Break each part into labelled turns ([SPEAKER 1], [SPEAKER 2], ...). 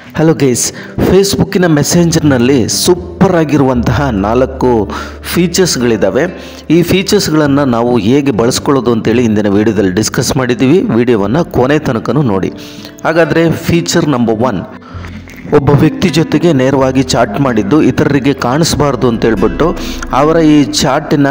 [SPEAKER 1] hello guys ಫೇಸ್ಬುಕ್ಕಿನ ಮೆಸೆಂಜರ್ನಲ್ಲಿ super ಆಗಿರುವಂತಹ ನಾಲ್ಕು ಫೀಚರ್ಸ್ಗಳಿದ್ದಾವೆ ಈ ಫೀಚರ್ಸ್ಗಳನ್ನು ನಾವು ಹೇಗೆ ಬಳಸ್ಕೊಳ್ಳೋದು ಅಂತೇಳಿ ಇಂದಿನ ವಿಡಿಯೋದಲ್ಲಿ ಡಿಸ್ಕಸ್ ಮಾಡಿದ್ದೀವಿ ವಿಡಿಯೋವನ್ನು ಕೊನೆ ತನಕನೂ ನೋಡಿ ಹಾಗಾದರೆ ಫೀಚರ್ ನಂಬರ್ ಒನ್ ಒಬ್ಬ ವ್ಯಕ್ತಿ ಜೊತೆಗೆ ನೇರವಾಗಿ ಚಾಟ್ ಮಾಡಿದ್ದು ಇತರರಿಗೆ ಕಾಣಿಸ್ಬಾರ್ದು ಅಂತೇಳ್ಬಿಟ್ಟು ಅವರ ಈ ಚಾಟಿನ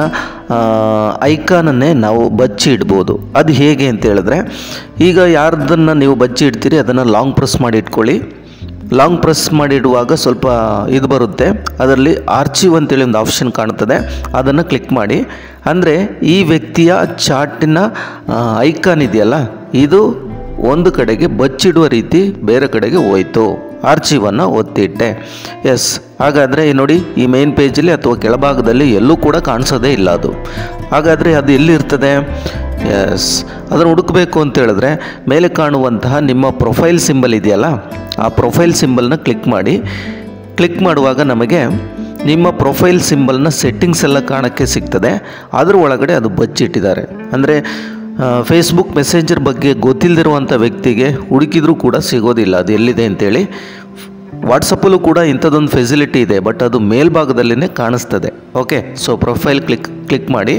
[SPEAKER 1] ಐಕಾನನ್ನೇ ನಾವು ಬಚ್ಚಿ ಇಡ್ಬೋದು ಅದು ಹೇಗೆ ಅಂತ ಹೇಳಿದ್ರೆ ಈಗ ಯಾರ್ದನ್ನು ನೀವು ಬಚ್ಚಿ ಇಡ್ತೀರಿ ಅದನ್ನು ಲಾಂಗ್ ಪ್ರೆಸ್ ಮಾಡಿ ಇಟ್ಕೊಳ್ಳಿ ಲಾಂಗ್ ಪ್ರೆಸ್ ಮಾಡಿ ಇಡುವಾಗ ಸ್ವಲ್ಪ ಇದು ಬರುತ್ತೆ ಅದರಲ್ಲಿ ಆರ್ಚಿವ್ ಅಂತೇಳಿ ಒಂದು ಆಪ್ಷನ್ ಕಾಣ್ತದೆ ಅದನ್ನು ಕ್ಲಿಕ್ ಮಾಡಿ ಅಂದರೆ ಈ ವ್ಯಕ್ತಿಯ ಚಾಟಿನ ಐಕಾನ್ ಇದೆಯಲ್ಲ ಇದು ಒಂದು ಕಡೆಗೆ ಬಚ್ಚಿಡುವ ರೀತಿ ಬೇರೆ ಕಡೆಗೆ ಹೋಯ್ತು ಆರ್ಚಿವನ್ನು ಒತ್ತಿಟ್ಟೆ ಎಸ್ ಹಾಗಾದರೆ ನೋಡಿ ಈ ಮೇನ್ ಪೇಜಲ್ಲಿ ಅಥವಾ ಕೆಳಭಾಗದಲ್ಲಿ ಎಲ್ಲೂ ಕೂಡ ಕಾಣಿಸೋದೇ ಇಲ್ಲ ಅದು ಹಾಗಾದರೆ ಅದು ಎಲ್ಲಿರ್ತದೆ ಎಸ್ ಅದನ್ನು ಹುಡುಕಬೇಕು ಅಂತ ಹೇಳಿದ್ರೆ ಮೇಲೆ ಕಾಣುವಂತಹ ನಿಮ್ಮ ಪ್ರೊಫೈಲ್ ಸಿಂಬಲ್ ಇದೆಯಲ್ಲ ಆ ಪ್ರೊಫೈಲ್ ಸಿಂಬಲ್ನ ಕ್ಲಿಕ್ ಮಾಡಿ ಕ್ಲಿಕ್ ಮಾಡುವಾಗ ನಮಗೆ ನಿಮ್ಮ ಪ್ರೊಫೈಲ್ ಸಿಂಬಲ್ನ ಸೆಟ್ಟಿಂಗ್ಸ್ ಎಲ್ಲ ಕಾಣೋಕ್ಕೆ ಸಿಗ್ತದೆ ಅದ್ರ ಒಳಗಡೆ ಅದು ಬಚ್ಚಿಟ್ಟಿದ್ದಾರೆ ಅಂದರೆ ಫೇಸ್ಬುಕ್ ಮೆಸೇಂಜರ್ ಬಗ್ಗೆ ಗೊತ್ತಿಲ್ಲದಿರುವಂಥ ವ್ಯಕ್ತಿಗೆ ಹುಡುಕಿದ್ರೂ ಕೂಡ ಸಿಗೋದಿಲ್ಲ ಅದು ಎಲ್ಲಿದೆ ಅಂತೇಳಿ ವಾಟ್ಸಪ್ಪಲ್ಲೂ ಕೂಡ ಇಂಥದ್ದೊಂದು ಫೆಸಿಲಿಟಿ ಇದೆ ಬಟ್ ಅದು ಮೇಲ್ಭಾಗದಲ್ಲಿನೇ ಕಾಣಿಸ್ತದೆ okay so profile click click ಮಾಡಿ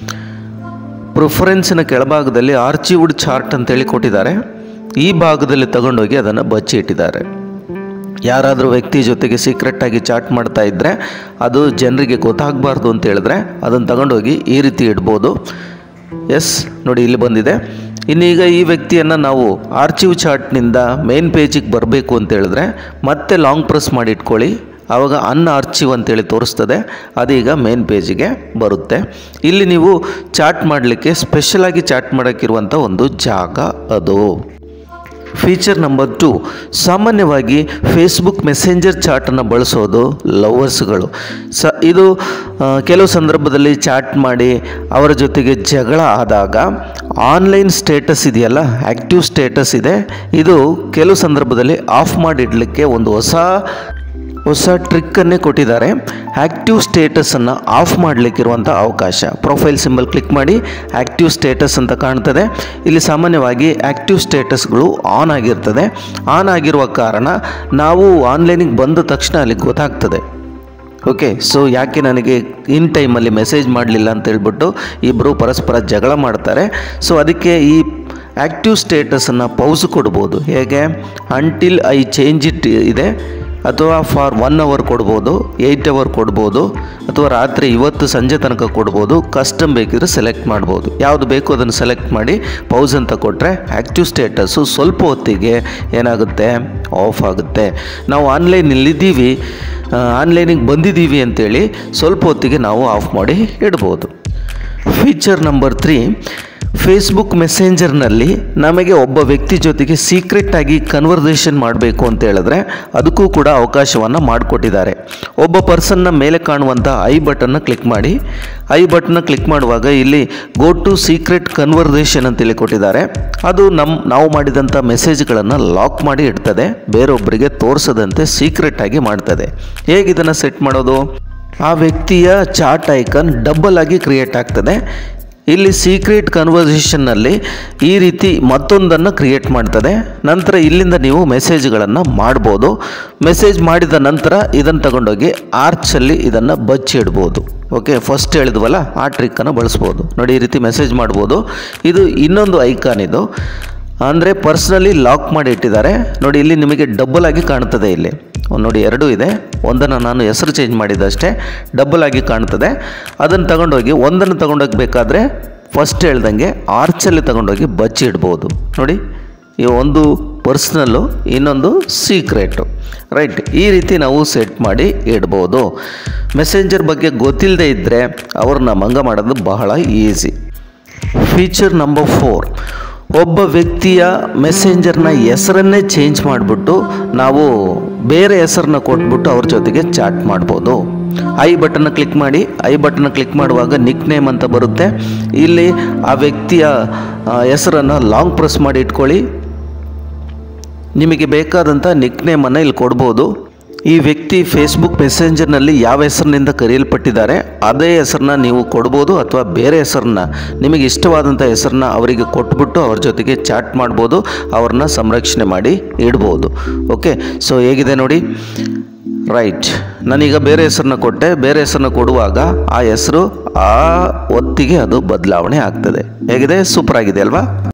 [SPEAKER 1] ಪ್ರಿಫರೆನ್ಸಿನ ಕೆಳಭಾಗದಲ್ಲಿ ಆರ್ಚಿವುಡ್ ಚಾರ್ಟ್ ಅಂತೇಳಿ ಕೊಟ್ಟಿದ್ದಾರೆ ಈ ಭಾಗದಲ್ಲಿ ತಗೊಂಡೋಗಿ ಅದನ್ನು ಬಚ್ಚಿ ಇಟ್ಟಿದ್ದಾರೆ ಯಾರಾದರೂ ವ್ಯಕ್ತಿ ಜೊತೆಗೆ ಸೀಕ್ರೆಟ್ಟಾಗಿ ಚಾಟ್ ಮಾಡ್ತಾ ಇದ್ದರೆ ಅದು ಜನರಿಗೆ ಗೊತ್ತಾಗಬಾರ್ದು ಅಂತ ಹೇಳಿದ್ರೆ ಅದನ್ನು ತಗೊಂಡೋಗಿ ಈ ರೀತಿ ಇಡ್ಬೋದು ಎಸ್ ನೋಡಿ ಇಲ್ಲಿ ಬಂದಿದೆ ಇನ್ನೀಗ ಈ ವ್ಯಕ್ತಿಯನ್ನು ನಾವು ಆರ್ಚಿವ್ ಚಾರ್ಟ್ನಿಂದ ಮೇನ್ ಪೇಜಿಗೆ ಬರಬೇಕು ಅಂತ ಹೇಳಿದ್ರೆ ಮತ್ತೆ ಲಾಂಗ್ ಪ್ರೆಸ್ ಮಾಡಿ ಇಟ್ಕೊಳ್ಳಿ ಆವಾಗ ಅನ್ ಆರ್ಚಿವ್ ಅಂತೇಳಿ ತೋರಿಸ್ತದೆ ಅದೀಗ ಮೇನ್ ಪೇಜಿಗೆ ಬರುತ್ತೆ ಇಲ್ಲಿ ನೀವು ಚಾಟ್ ಮಾಡಲಿಕ್ಕೆ ಸ್ಪೆಷಲಾಗಿ ಚಾಟ್ ಮಾಡೋಕ್ಕಿರುವಂಥ ಒಂದು ಜಾಗ ಅದು ಫೀಚರ್ ನಂಬರ್ ಟು ಸಾಮಾನ್ಯವಾಗಿ ಫೇಸ್ಬುಕ್ ಮೆಸೆಂಜರ್ ಚಾಟನ್ನು ಬಳಸೋದು ಲವರ್ಸ್ಗಳು ಸ ಇದು ಆ, ಕೆಲವು ಸಂದರ್ಭದಲ್ಲಿ ಚಾಟ್ ಮಾಡಿ ಅವರ ಜೊತೆಗೆ ಜಗಳ ಆದಾಗ ಆನ್ಲೈನ್ ಸ್ಟೇಟಸ್ ಇದೆಯಲ್ಲ ಆ್ಯಕ್ಟಿವ್ ಸ್ಟೇಟಸ್ ಇದೆ ಇದು ಕೆಲವು ಸಂದರ್ಭದಲ್ಲಿ ಆಫ್ ಮಾಡಿಡಲಿಕ್ಕೆ ಒಂದು ಹೊಸ ಹೊಸ ಟ್ರಿಕ್ಕನ್ನೇ ಕೊಟ್ಟಿದ್ದಾರೆ ಆ್ಯಕ್ಟಿವ್ ಸ್ಟೇಟಸನ್ನು ಆಫ್ ಮಾಡಲಿಕ್ಕಿರುವಂಥ ಅವಕಾಶ ಪ್ರೊಫೈಲ್ ಸಿಂಬಲ್ ಕ್ಲಿಕ್ ಮಾಡಿ ಆ್ಯಕ್ಟಿವ್ ಸ್ಟೇಟಸ್ ಅಂತ ಕಾಣ್ತದೆ ಇಲ್ಲಿ ಸಾಮಾನ್ಯವಾಗಿ ಆ್ಯಕ್ಟಿವ್ ಸ್ಟೇಟಸ್ಗಳು ಆನ್ ಆಗಿರ್ತದೆ ಆನ್ ಆಗಿರುವ ಕಾರಣ ನಾವು ಆನ್ಲೈನಿಗೆ ಬಂದ ತಕ್ಷಣ ಅಲ್ಲಿ ಗೊತ್ತಾಗ್ತದೆ ಓಕೆ ಸೊ ಯಾಕೆ ನನಗೆ ಇನ್ ಟೈಮಲ್ಲಿ ಮೆಸೇಜ್ ಮಾಡಲಿಲ್ಲ ಅಂತ ಹೇಳ್ಬಿಟ್ಟು ಇಬ್ಬರು ಪರಸ್ಪರ ಜಗಳ ಮಾಡ್ತಾರೆ ಸೊ ಅದಕ್ಕೆ ಈ ಆ್ಯಕ್ಟಿವ್ ಸ್ಟೇಟಸನ್ನು ಪೌಸ್ ಕೊಡ್ಬೋದು ಹೇಗೆ ಅಂಟಿಲ್ ಐ ಚೇಂಜ್ ಇಟ್ ಇದೆ ಅಥವಾ ಫಾರ್ ಒನ್ ಅವರ್ ಕೊಡ್ಬೋದು ಏಯ್ಟ್ ಅವರ್ ಕೊಡ್ಬೋದು ಅಥವಾ ರಾತ್ರಿ ಇವತ್ತು ಸಂಜೆ ತನಕ ಕೊಡ್ಬೋದು ಕಸ್ಟಮ್ ಬೇಕಿದ್ರೆ ಸೆಲೆಕ್ಟ್ ಮಾಡ್ಬೋದು ಯಾವುದು ಬೇಕು ಅದನ್ನು ಸೆಲೆಕ್ಟ್ ಮಾಡಿ ಪೌಸ್ ಅಂತ ಕೊಟ್ಟರೆ ಆ್ಯಕ್ಟಿವ್ ಸ್ಟೇಟಸ್ಸು ಸ್ವಲ್ಪ ಹೊತ್ತಿಗೆ ಏನಾಗುತ್ತೆ ಆಫ್ ಆಗುತ್ತೆ ನಾವು ಆನ್ಲೈನಲ್ಲಿದ್ದೀವಿ ಆನ್ಲೈನಿಗೆ ಬಂದಿದ್ದೀವಿ ಅಂತೇಳಿ ಸ್ವಲ್ಪ ಹೊತ್ತಿಗೆ ನಾವು ಆಫ್ ಮಾಡಿ ಇಡ್ಬೋದು ಫೀಚರ್ ನಂಬರ್ ತ್ರೀ ಫೇಸ್ಬುಕ್ ಮೆಸೆಂಜರ್ನಲ್ಲಿ ನಮಗೆ ಒಬ್ಬ ವ್ಯಕ್ತಿ ಜೊತೆಗೆ ಸೀಕ್ರೆಟ್ಟಾಗಿ ಕನ್ವರ್ಸೇಷನ್ ಮಾಡಬೇಕು ಅಂತ ಹೇಳಿದ್ರೆ ಅದಕ್ಕೂ ಕೂಡ ಅವಕಾಶವನ್ನು ಮಾಡಿಕೊಟ್ಟಿದ್ದಾರೆ ಒಬ್ಬ ಪರ್ಸನ್ನ ಮೇಲೆ ಕಾಣುವಂಥ ಐ ಬಟನ್ನ ಕ್ಲಿಕ್ ಮಾಡಿ ಐ ಬಟನ್ನ ಕ್ಲಿಕ್ ಮಾಡುವಾಗ ಇಲ್ಲಿ ಗೋ ಟು ಸೀಕ್ರೆಟ್ ಕನ್ವರ್ಸೇಷನ್ ಅಂತೇಳಿ ಕೊಟ್ಟಿದ್ದಾರೆ ಅದು ನಮ್ಮ ನಾವು ಮಾಡಿದಂಥ ಮೆಸೇಜ್ಗಳನ್ನು ಲಾಕ್ ಮಾಡಿ ಇಡ್ತದೆ ಬೇರೊಬ್ಬರಿಗೆ ತೋರಿಸದಂತೆ ಸೀಕ್ರೆಟಾಗಿ ಮಾಡ್ತದೆ ಹೇಗೆ ಇದನ್ನು ಸೆಟ್ ಮಾಡೋದು ಆ ವ್ಯಕ್ತಿಯ ಚಾಟ್ ಐಕನ್ ಡಬಲ್ ಆಗಿ ಕ್ರಿಯೇಟ್ ಆಗ್ತದೆ ಇಲ್ಲಿ ಸೀಕ್ರೆಟ್ ಕನ್ವರ್ಸೇಷನ್ನಲ್ಲಿ ಈ ರೀತಿ ಮತ್ತೊಂದನ್ನು ಕ್ರಿಯೇಟ್ ಮಾಡ್ತದೆ ನಂತರ ಇಲ್ಲಿಂದ ನೀವು ಮೆಸೇಜ್ಗಳನ್ನು ಮಾಡ್ಬೋದು ಮೆಸೇಜ್ ಮಾಡಿದ ನಂತರ ಇದನ್ನು ತಗೊಂಡೋಗಿ ಆರ್ಚಲ್ಲಿ ಇದನ್ನು ಬಚ್ಚಿಡ್ಬೋದು ಓಕೆ ಫಸ್ಟ್ ಹೇಳಿದ್ವಲ್ಲ ಆ ಟ್ರಿಕ್ಕನ್ನು ಬಳಸ್ಬೋದು ನೋಡಿ ಈ ರೀತಿ ಮೆಸೇಜ್ ಮಾಡ್ಬೋದು ಇದು ಇನ್ನೊಂದು ಐಕಾನ್ ಇದು ಅಂದರೆ ಪರ್ಸ್ನಲಿ ಲಾಕ್ ಮಾಡಿ ಇಟ್ಟಿದ್ದಾರೆ ನೋಡಿ ಇಲ್ಲಿ ನಿಮಗೆ ಡಬಲ್ ಆಗಿ ಕಾಣ್ತದೆ ಇಲ್ಲಿ ಒಂದ್ ನೋಡಿ ಎರಡೂ ಇದೆ ಒಂದನ್ನು ನಾನು ಹೆಸರು ಚೇಂಜ್ ಮಾಡಿದ್ದಷ್ಟೇ ಡಬಲ್ ಆಗಿ ಕಾಣ್ತದೆ ಅದನ್ನು ತಗೊಂಡೋಗಿ ಒಂದನ್ನು ತಗೊಂಡೋಗಿ ಬೇಕಾದರೆ ಫಸ್ಟ್ ಹೇಳ್ದಂಗೆ ಆರ್ಚಲ್ಲಿ ತಗೊಂಡೋಗಿ ಬಚ್ಚಿ ಇಡ್ಬೋದು ನೋಡಿ ಈ ಒಂದು ಪರ್ಸ್ನಲ್ಲು ಇನ್ನೊಂದು ಸೀಕ್ರೆಟು ರೈಟ್ ಈ ರೀತಿ ನಾವು ಸೆಟ್ ಮಾಡಿ ಇಡ್ಬೋದು ಮೆಸೆಂಜರ್ ಬಗ್ಗೆ ಗೊತ್ತಿಲ್ಲದೆ ಇದ್ದರೆ ಅವ್ರನ್ನ ಮಂಗ ಮಾಡೋದು ಬಹಳ ಈಸಿ ಫೀಚರ್ ನಂಬರ್ ಫೋರ್ ಒಬ್ಬ ವ್ಯಕ್ತಿಯ ಮೆಸೆಂಜರ್ನ ಹೆಸರನ್ನೇ ಚೇಂಜ್ ಮಾಡಿಬಿಟ್ಟು ನಾವು ಬೇರೆ ಹೆಸರನ್ನ ಕೊಟ್ಬಿಟ್ಟು ಅವ್ರ ಜೊತೆಗೆ ಚಾಟ್ ಮಾಡ್ಬೋದು ಐ ಬಟನ್ನ ಕ್ಲಿಕ್ ಮಾಡಿ ಐ ಬಟನ್ನ ಕ್ಲಿಕ್ ಮಾಡುವಾಗ ನಿಕ್ ನೇಮ್ ಅಂತ ಬರುತ್ತೆ ಇಲ್ಲಿ ಆ ವ್ಯಕ್ತಿಯ ಹೆಸರನ್ನು ಲಾಂಗ್ ಪ್ರೆಸ್ ಮಾಡಿ ಇಟ್ಕೊಳ್ಳಿ ನಿಮಗೆ ಬೇಕಾದಂಥ ನಿಕ್ ನೇಮನ್ನು ಇಲ್ಲಿ ಕೊಡ್ಬೋದು ಈ ವ್ಯಕ್ತಿ ಫೇಸ್ಬುಕ್ ಮೆಸೆಂಜರ್ನಲ್ಲಿ ಯಾವ ಹೆಸರಿನಿಂದ ಕರೆಯಲ್ಪಟ್ಟಿದ್ದಾರೆ ಅದೇ ಹೆಸರನ್ನ ನೀವು ಕೊಡ್ಬೋದು ಅಥವಾ ಬೇರೆ ಹೆಸರನ್ನ ನಿಮಗೆ ಇಷ್ಟವಾದಂಥ ಹೆಸರನ್ನ ಅವರಿಗೆ ಕೊಟ್ಬಿಟ್ಟು ಅವ್ರ ಜೊತೆಗೆ ಚಾಟ್ ಮಾಡ್ಬೋದು ಅವ್ರನ್ನ ಸಂರಕ್ಷಣೆ ಮಾಡಿ ಇಡ್ಬೋದು ಓಕೆ ಸೊ ಹೇಗಿದೆ ನೋಡಿ ರೈಟ್ ನಾನೀಗ ಬೇರೆ ಹೆಸರನ್ನ ಕೊಟ್ಟೆ ಬೇರೆ ಹೆಸರನ್ನ ಕೊಡುವಾಗ ಆ ಹೆಸರು ಆ ಹೊತ್ತಿಗೆ ಅದು ಬದಲಾವಣೆ ಆಗ್ತದೆ ಹೇಗಿದೆ ಸೂಪರ್ ಆಗಿದೆ ಅಲ್ವಾ